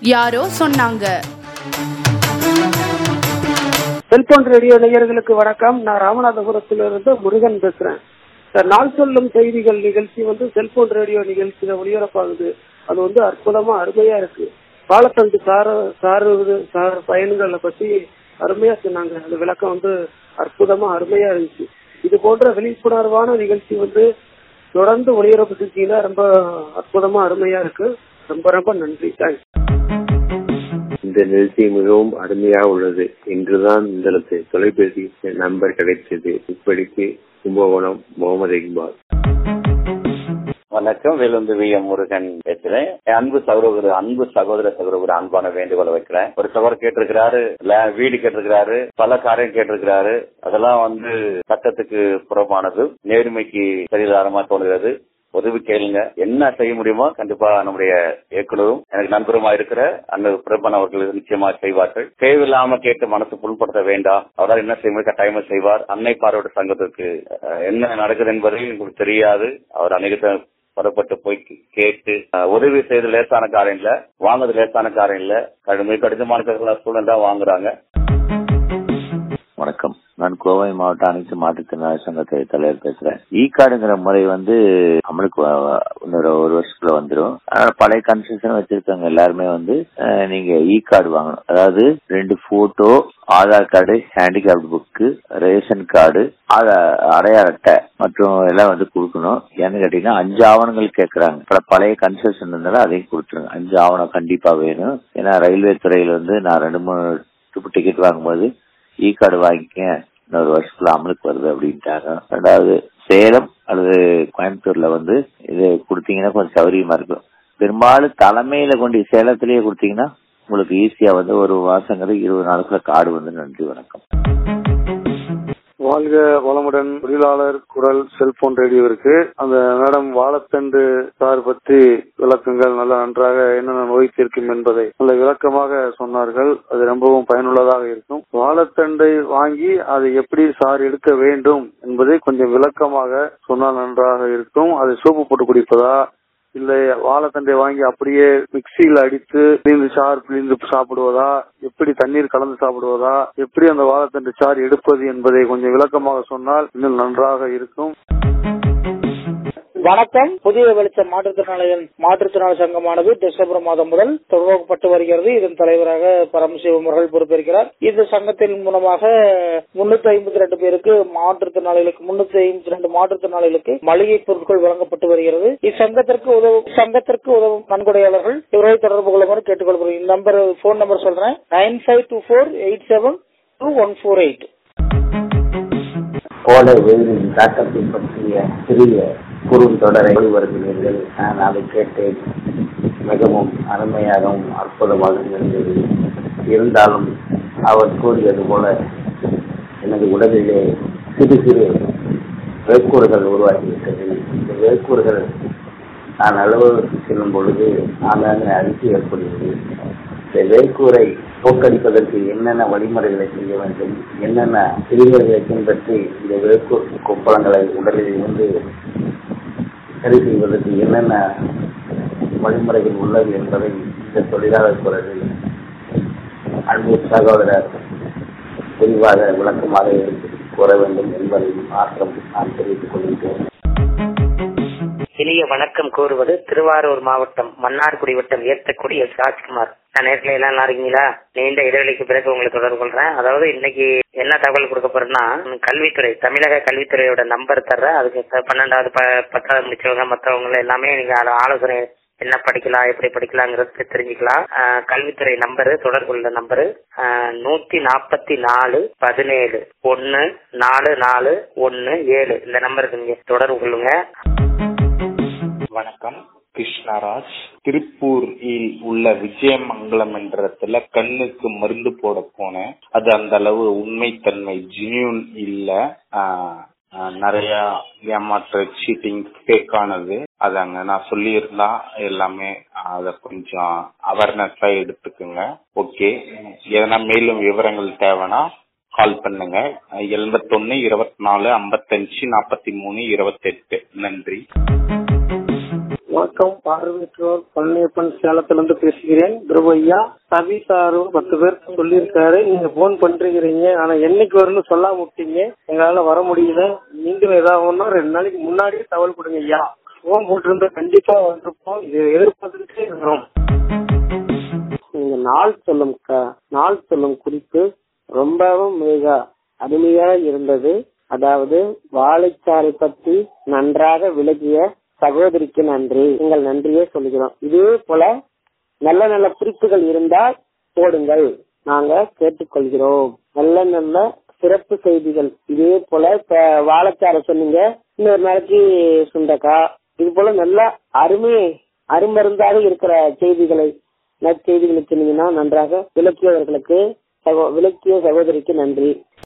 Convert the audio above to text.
யாரோ சொன்னாங்க cellphone radio நேயர்களுக்கு வணக்கம் நான் ராமநாதபுரத்திலிருந்து முருகன் பேசுறேன் சார் நாள் சொல்லும் செய்திகள் நிகழ்ச்சி வந்து செல்போன் ரேடியோ நிகழ்ச்சியில ஒளிபரப்பாகுது அது வந்து அற்புதமா அருமையா இருக்கு பாலத்தண்டு சார சாருவது சார் பயன்களை பத்தி அருமையா சொன்னாங்க அந்த விளக்கம் வந்து அற்புதமா அருமையா இருந்துச்சு இது போன்ற விழிப்புணர்வான நிகழ்ச்சி வந்து தொடர்ந்து ஒளிபரப்பு செஞ்சீங்கன்னா ரொம்ப அற்புதமா அருமையா இருக்கு ரொம்ப ரொம்ப நன்றி தேங்க்ஸ் இந்த நிகழ்ச்சி மிகவும் அருமையாக உள்ளது இன்றுதான் உங்களுக்கு தொலைபேசி நம்பர் கிடைத்தது இப்படிக்கு கும்பகோணம் முகமது இக்பால் வணக்கம் வேலுந்து வி எம் முருகன் பேசுறேன் என் அன்பு சகோதர அன்பு சகோதர சகோதர அன்பான வேண்டுகோளை வைக்கிறேன் ஒரு சகோதரர் கேட்டிருக்கிறாரு ல- வீடு கேட்டிருக்கிறாரு பல காரியம் கேட்டிருக்கிறாரு அதெல்லாம் வந்து சட்டத்துக்கு புறமானது நேர்மைக்கு சரிதாரமா தோணுகிறது உதவி கேளுங்க என்ன செய்ய முடியுமோ கண்டிப்பா நம்முடைய இயக்குனரும் எனக்கு நண்பருமா இருக்கிற அந்த பிரபன் அவர்கள் நிச்சயமா செய்வார்கள் தேவையில்லாம கேட்டு மனசு புண்படுத்த வேண்டாம் அவரால் என்ன செய்ய முடியும் கட்டாயமா செய்வார் அன்னை பார்வையோட சங்கத்திற்கு அஹ், என்ன நடக்குது என்பதை உங்களுக்கு தெரியாது அவர் அநேகத்தை புறப்பட்டு போய் கேட்டு அஹ், உதவி செய்து லேசான காரியம் இல்ல வாங்குறது லேசான காரியம் இல்ல கடுமை கடினமான சூழ்நிலை தான் வாங்குறாங்க வணக்கம் நான் கோவை மாவட்ட அனைத்து மாற்றுத்திறனாளி சங்கத்தை தலைவர் பேசுறேன் இ கார்டுங்கிற முறை வந்து அமலுக்கு வ- வ- இன்னொரு ஒரு வருஷத்துல வந்துடும் அதனால பழைய கன்ஸ்ட்ரக்ஷன் வச்சிருக்கவங்க எல்லாருமே வந்து அஹ், நீங்க இ கார்டு வாங்கணும் அதாவது ரெண்டு photo Aadhaar card handicapped book ration card Aadhaar அடையாள அட்டை மற்றும் எல்லாம் வந்து கொடுக்கணும் ஏன்னு கேட்டீங்கன்னா அஞ்சு ஆவணங்கள் கேட்கறாங்க பல- பழைய கன்ஸ்ட்ரக்ஷன் இருந்தாலும் அதையும் கொடுத்துருங்க அஞ்சு ஆவணம் கண்டிப்பா வேணும் ஏன்னா ரயில்வே துறையில வந்து நான் ரெண்டு மூணு ட்ரிப் டிக்கெட் வாங்கும்போது இ கார்டு வாங்கிக்க இன்னொரு வருஷத்துல அமலுக்கு வருது அப்படின்ட்டாங்க ரெண்டாவது சேலம் அல்லது கோயம்புத்தூர்ல வந்து இது கொடுத்தீங்கன்னா கொஞ்சம் சௌரியமா இருக்கும் பெரும்பாலும் தலைமையில கொண்டு சேலத்திலேயே கொடுத்தீங்கன்னா உங்களுக்கு ஈஸியா வந்து ஒரு மாசங்கிறது இருபது நாளுக்குள்ள கார்டு வந்து நன்றி வணக்கம் வாழ்க வளமுடன் தொழிலாளர் குரல் செல்போன் ரேடியோ இருக்கு அந்த மேடம் வாழைத்தண்டு சார் பற்றி விளக்கங்கள் நல்ல நன்றாக என்னென்ன நோய் தீர்க்கும் என்பதை நல்ல விளக்கமாக சொன்னார்கள் அது ரொம்பவும் பயனுள்ளதாக இருக்கும் வாழைத்தண்டை வாங்கி அதை எப்படி சார் எடுக்க வேண்டும் என்பதை கொஞ்சம் விளக்கமாக சொன்னால் நன்றாக இருக்கும் அதை சோப்பு போட்டு குடிப்பதா இல்லை வாழைத்தண்டை வாங்கி அப்படியே மிக்சியில் அடித்து பிழிந்து சாறு பிழிந்து சாப்பிடுவதா எப்படி தண்ணீர் கலந்து சாப்பிடுவதா எப்படி அந்த வாழைத்தண்டு சாறு எடுப்பது என்பதை கொஞ்சம் விளக்கமாக சொன்னால் இன்னும் நன்றாக இருக்கும் வணக்கம் புதிய வெளிச்சம் மாற்றுத்திறனாளிகள் மாற்றுத்திறனாளி சங்கமானது டிசம்பர் மாதம் முதல் துவக்கப்பட்டு வருகிறது இதன் தலைவராக பரமசிவம் அவர்கள் பொறுப்பேற்கிறார் இந்த சங்கத்தின் மூலமாக முன்னூத்தி ஐம்பத்தி ரெண்டு பேருக்கு மாற்றுத்திறனாளிகளுக்கு முன்னூத்தி ஐம்பத்தி ரெண்டு மாற்றுத்திறனாளிகளுக்கு மளிகை பொருட்கள் வழங்கப்பட்டு வருகிறது இச்சங்கத்திற்கு உதவும் சங்கத்திற்கு உதவும் நன்கொடையாளர்கள் இவர்களை தொடர்பு கொள்ளுமாறு கேட்டுக்கொள்கிறேன் இந்த நம்பர் போன் நம்பர் சொல்றேன் nine five two four eight seven two one four eight கோடை வெயிலின் தாக்கத்தை பற்றிய சிறிய குறுந்தொடரை வருகிறீர்கள் நான் அதை கேட்டேன் மிகவும் அருமையாகவும் அற்புதமாகவும் இருந்தது இருந்தாலும் அவர் கூறியது போல எனது உடலிலே சிறு சிறு வேக்கூறுகள் உருவாகிவிட்டது இந்த வேக்கூறுகள் நான் அலுவலகத்துக்கு செல்லும் பொழுது ஆங்காங்கே அரிசி ஏற்படுகிறது இந்த வேக்கூரை போக்கடிப்பதற்கு என்னென்ன வழிமுறைகளை செய்ய வேண்டும் என்னென்ன விதிமுறைகளை பின்பற்றி இந்த வேக்கூர் கொப்பளங்களை உடலில் இருந்து சரி செய்வதற்கு என்னென்ன வழிமுறைகள் உள்ளது என்பதை இந்த தொழிலாளர் குரலில் அன்பு சகோதரர் விரிவாக விளக்கமாக எடுத்து கூற வேண்டும் என்பதை மாற்றம் நான் தெரிவித்துக் கொள்கின்றேன் இனிய வணக்கம் கூறுவது திருவாரூர் மாவட்டம் மன்னார்குடி வட்டம் ஏத்தக்குடி எஸ் ராஜ்குமார் நான் நேர்களை எல்லாம் நல்லா இருக்கீங்களா நீண்ட இடைவெளிக்கு பிறகு உங்களை தொடர்பு கொள்றேன் அதாவது இன்னைக்கு என்ன தகவல் கொடுக்க போறேன்னா கல்வித்துறை தமிழக கல்வித்துறையோட நம்பர் தர்றேன் அதுக்கு ப- பன்னெண்டாவது ப- பத்தாவது முடிச்சவங்க மற்றவங்க எல்லாமே நீங்க அதுல ஆலோசனை என்ன படிக்கலாம் எப்படி படிக்கலாங்கிறது தெரிஞ்சுக்கலாம் ஆஹ் கல்வித்துறை நம்பரு தொடர்பு கொள்ள நம்பரு ஆஹ் நூத்தி நாற்பத்தி நாலு பதினேழு ஒன்னு நாலு நாலு ஒன்னு ஏழு இந்த நம்பருக்கு நீங்க தொடர்பு கொள்ளுங்க வணக்கம் கிருஷ்ணராஜ் திருப்பூரில் உள்ள விஜயமங்கலம் என்ற இடத்துல கண்ணுக்கு மருந்து போட போனேன் அது அந்த அளவு உண்மைத்தன்மை ஜினியூன் இல்ல ஆஹ், ஆஹ், நிறைய ஏமாற்ற சீட்டிங் ஃபேக்கானது அது அங்க நான் சொல்லியிருந்தா எல்லாமே அத கொஞ்சம் அவேர்னஸா எடுத்துக்குங்க ஓகே எதனா மேலும் விவரங்கள் தேவைன்னா கால் பண்ணுங்க எண்பத்தொன்னு இருபத்தி நாலு ஐம்பத்தஞ்சு நாற்பத்தி மூணு இருபத்தெட்டு நன்றி வணக்கம் வணக்கம் பார்வையற்றோர் பழனியப்பன் சேலத்திலிருந்து பேசுகிறேன் துருவையா சவி சாரும் பத்து பேர் சொல்லியிருக்காரு நீங்க போன் பண்றீங்க ஆனா என்னைக்கு வரும்னு சொல்லாம விட்டீங்க எங்களால வர முடியல நீங்களும் ஏதாவது ஒண்ணா ரெண்டு நாளைக்கு முன்னாடியே தகவல் கொடுங்க ஐயா போன் போட்டிருந்தா கண்டிப்பா வந்திருப்போம் இது எதிர்பார்த்துட்டே இருக்கிறோம் நீங்க நாள் சொல்லும் க- நாள் சொல்லும் குறிப்பு ரொம்பவும் மிக அருமையா இருந்தது அதாவது வாழைச்சாறை பற்றி நன்றாக விளக்கிய சகோதரிக்கு நன்றி எங்கள் நன்றியே சொல்கிறோம் இதே போல நல்ல நல்ல குறிப்புகள் இருந்தால் போடுங்கள் நாங்க கேட்டுக்கொள்கிறோம் நல்ல நல்ல சிறப்பு செய்திகள் இதே போல இப்ப வாழைச்சாறை சொன்னீங்க இன்னொரு நாளைக்கு சுண்டக்காய் இது போல நல்ல அருமை அருமருந்தாக இருக்கிற செய்திகளை நற்செய்திகளை சொன்னீங்கன்னா நன்றாக விளக்கியவர்களுக்கு சகோ- விளக்கிய சகோதரிக்கு நன்றி